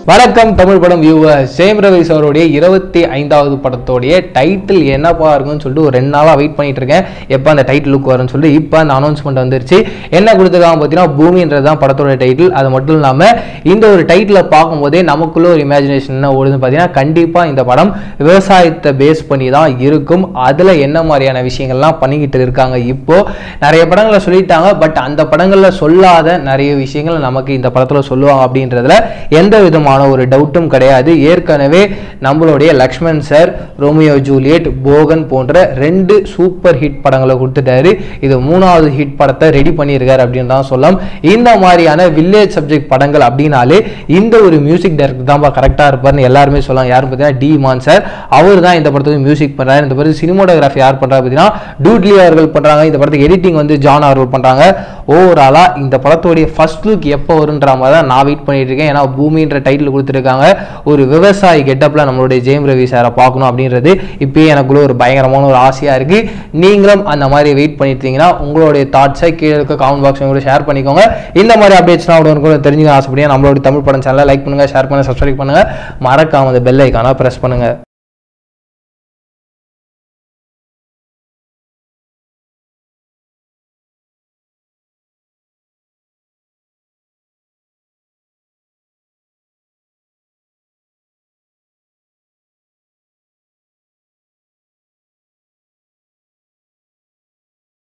வணக்கம் தமிழ் படம் viewer same Ravi சாருடைய இருபத்தி ஐந்தாவது படத்தோடைய டைட்டில் என்னப்பா இருக்குன்னு சொல்லிட்டு ஒரு ரெண்டு நாளாக வெயிட் பண்ணிட்டு இருக்கேன் எப்போ அந்த டைட்டில் லுக் வரும்னு சொல்லிட்டு இப்போ அந்த அனௌன்ஸ்மெண்ட் வந்துருச்சு என்ன கொடுத்துருக்காங்க பார்த்தீங்கன்னா பூமின்றது தான் படத்தோட டைட்டில் அது மட்டும் இல்லாமல் இந்த ஒரு டைட்டிலை பார்க்கும்போதே நமக்குள்ள ஒரு இமேஜினேஷன் என்ன ஓடுதுன்னு பார்த்தீங்கன்னா கண்டிப்பாக இந்த படம் விவசாயத்தை பேஸ் பண்ணி தான் இருக்கும் அதில் என்ன மாதிரியான விஷயங்கள்லாம் பண்ணிக்கிட்டு இருக்காங்க இப்போ நிறைய படங்களை சொல்லிட்டாங்க பட் அந்த படங்களில் சொல்லாத நிறைய விஷயங்கள் நமக்கு இந்த படத்தில் சொல்லுவாங்க அப்படின்றதுல எந்த விதமான ஒரு டவுட்டும் கிடையாது ஏற்கனவே நம்மளுடைய Lakshman sir Romeo Juliet Bogan போன்ற ரெண்டு சூப்பர் ஹிட் படங்களை கொடுத்துட்டாரு இது மூணாவது ஹிட் படத்தை ரெடி பண்ணியிருக்காரு அப்படின்னு தான் சொல்லலாம் இந்த மாதிரியான வில்லேஜ் சப்ஜெக்ட் படங்கள் அப்படின்னாலே இந்த ஒரு மியூசிக் டைரக்டர் தான் கரெக்டாக இருப்பார்னு எல்லாருமே சொல்லலாம் யார் பார்த்தீங்கன்னா டி மான் சார் அவர் தான் இந்த படத்துக்கு மியூசிக் பண்ணுறாரு இந்த படத்துக்கு சினிமோட்டோகிராஃபி யார் பண்ணுறாரு பார்த்தீங்கன்னா டூட்லி அவர்கள் பண்ணுறாங்க இந்த படத்துக்கு எடிட்டிங் வந்து ஜான் அவர்கள் பண்ணுறாங்க ஓவராலாக இந்த படத்தோடைய ஃபர்ஸ்ட் லுக் எப்போ வருன்ற மாதிரி தான் நான் வெயிட் பண்ணிட்டு இருக்கேன் ஏன்னா பூமின்ற டைட்டில் கொடுத்துருக்காங்க ஒரு விவசாயி கெட்டப்பில் நம்மளுடைய ஜெயம் ரவி சாரை பார்க்கணும் அப்படின்றது இப்பயே எனக்குள்ள ஒரு பயங்கரமான ஒரு ஆசையாக இருக்குது நீங்களும் அந்த மாதிரி வெயிட் பண்ணிட்டீங்கன்னா உங்களுடைய தாட்ஸை கீழே இருக்க கமெண்ட் பாக்ஸ் கூட ஷேர் பண்ணிக்கோங்க இந்த மாதிரி அப்டேட்ஸ்லாம் உடனே கூட தெரிஞ்சுக்க ஆசைப்படியா நம்மளுடைய தமிழ் படம் சேனலை லைக் பண்ணுங்கள் ஷேர் பண்ணுங்கள் சப்ஸ்கிரைப் பண்ணுங்கள் மறக்காம அந்த பெல் ஐக்கான ப்ரெஸ் பண்ணுங்கள்